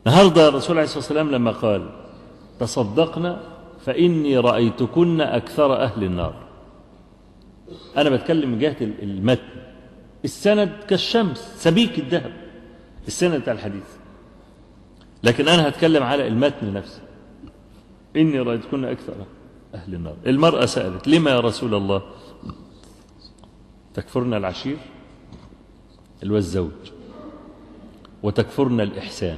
النهارده الرسول عليه الصلاة والسلام لما قال تصدقنا فإني رأيتكن أكثر أهل النار أنا بتكلم من جهة المتن السند كالشمس سبيك الذهب السند بتاع الحديث لكن أنا هتكلم على المتن نفسه إني رأيتكن أكثر أهل النار المرأة سألت لما يا رسول الله تكفرنا العشير اللي هو الزوج وتكفرنا الإحسان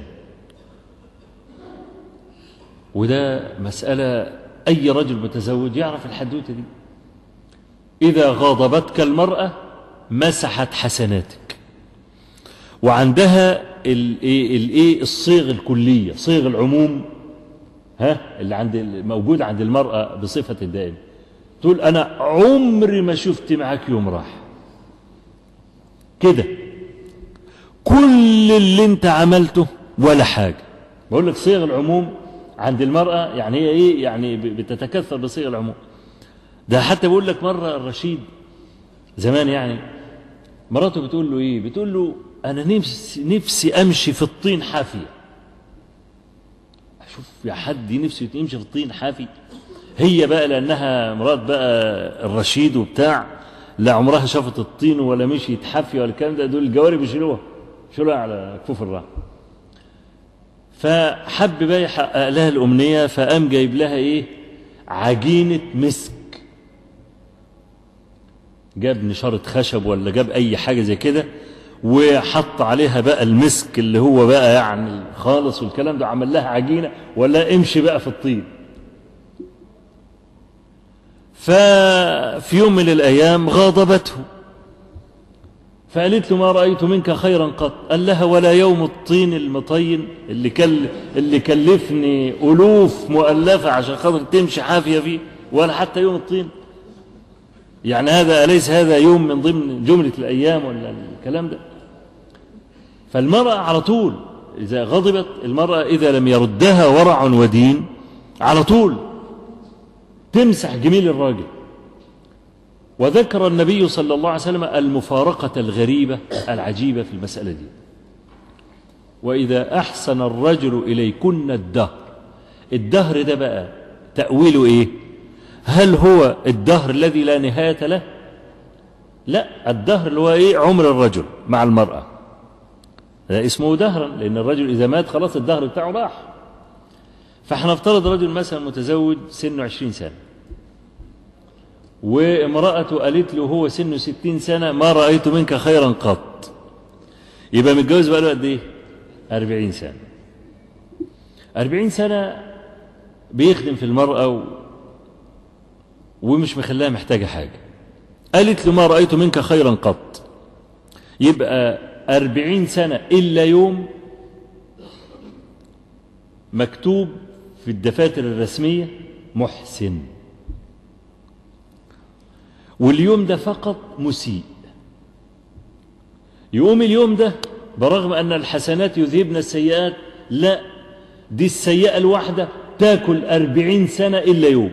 وده مسألة أي رجل متزوج يعرف الحدوتة دي إذا غاضبتك المرأة مسحت حسناتك وعندها الايه الايه الصيغ الكليه صيغ العموم ها اللي عند موجود عند المراه بصفه دائمه تقول انا عمري ما شفت معاك يوم راح كده كل اللي انت عملته ولا حاجه بقول لك صيغ العموم عند المراه يعني هي ايه يعني بتتكثر بصيغ العموم ده حتى بقول لك مره الرشيد زمان يعني مراته بتقول له ايه بتقول له انا نفسي نفسي امشي في الطين حافيه اشوف يا حد نفسه يمشي في الطين حافي هي بقى لانها مرات بقى الرشيد وبتاع لا عمرها شافت الطين ولا مشيت حافيه ولا الكلام ده دول الجواري بيشيلوها يشيلوها على كفوف الراحه فحب بقى يحقق لها الامنيه فقام جايب لها ايه عجينه مسك جاب نشارة خشب ولا جاب أي حاجة زي كده وحط عليها بقى المسك اللي هو بقى يعني خالص والكلام ده عمل لها عجينة ولا امشي بقى في الطين ففي يوم من الأيام غاضبته فقالت له ما رأيت منك خيرا قط قال لها ولا يوم الطين المطين اللي, كل اللي كلفني ألوف مؤلفة عشان خاطر تمشي حافية فيه ولا حتى يوم الطين يعني هذا أليس هذا يوم من ضمن جملة الأيام ولا الكلام ده فالمرأة على طول إذا غضبت المرأة إذا لم يردها ورع ودين على طول تمسح جميل الراجل وذكر النبي صلى الله عليه وسلم المفارقة الغريبة العجيبة في المسألة دي وإذا أحسن الرجل إليكن الدهر الدهر ده بقى تأويله إيه هل هو الدهر الذي لا نهاية له لا الدهر اللي هو ايه عمر الرجل مع المرأة ده اسمه دهرا لأن الرجل إذا مات خلاص الدهر بتاعه راح فاحنا نفترض رجل مثلا متزوج سنه عشرين سنة وامرأته قالت له هو سنه ستين سنة ما رأيت منك خيرا قط يبقى متجوز بقى له قد ايه أربعين سنة أربعين سنة بيخدم في المرأة و... ومش مخليها محتاجة حاجة قالت له ما رأيت منك خيرا قط يبقى أربعين سنة إلا يوم مكتوب في الدفاتر الرسمية محسن واليوم ده فقط مسيء يقوم اليوم ده برغم أن الحسنات يذهبن السيئات لا دي السيئة الواحدة تاكل أربعين سنة إلا يوم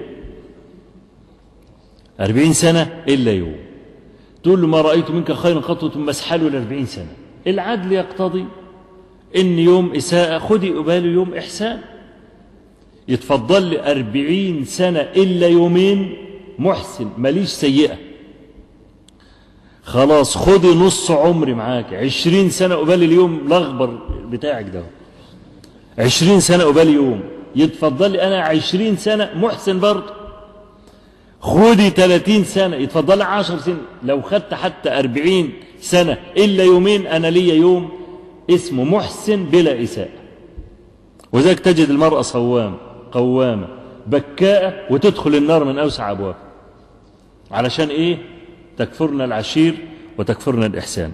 أربعين سنة إلا يوم تقول له ما رأيت منك خيرا قط ثم اسحله لأربعين سنة العدل يقتضي إن يوم إساءة خدي قباله يوم إحسان يتفضل لي أربعين سنة إلا يومين محسن ماليش سيئة خلاص خدي نص عمري معاك عشرين سنة قبال اليوم الأخبر بتاعك ده عشرين سنة قبال يوم يتفضل لي أنا عشرين سنة محسن برضه خدي 30 سنة يتفضل لي 10 سنة لو خدت حتى 40 سنة إلا يومين أنا ليا يوم اسمه محسن بلا إساءة وذلك تجد المرأة صوام قوامة بكاءة وتدخل النار من أوسع أبواب علشان إيه تكفرنا العشير وتكفرنا الإحسان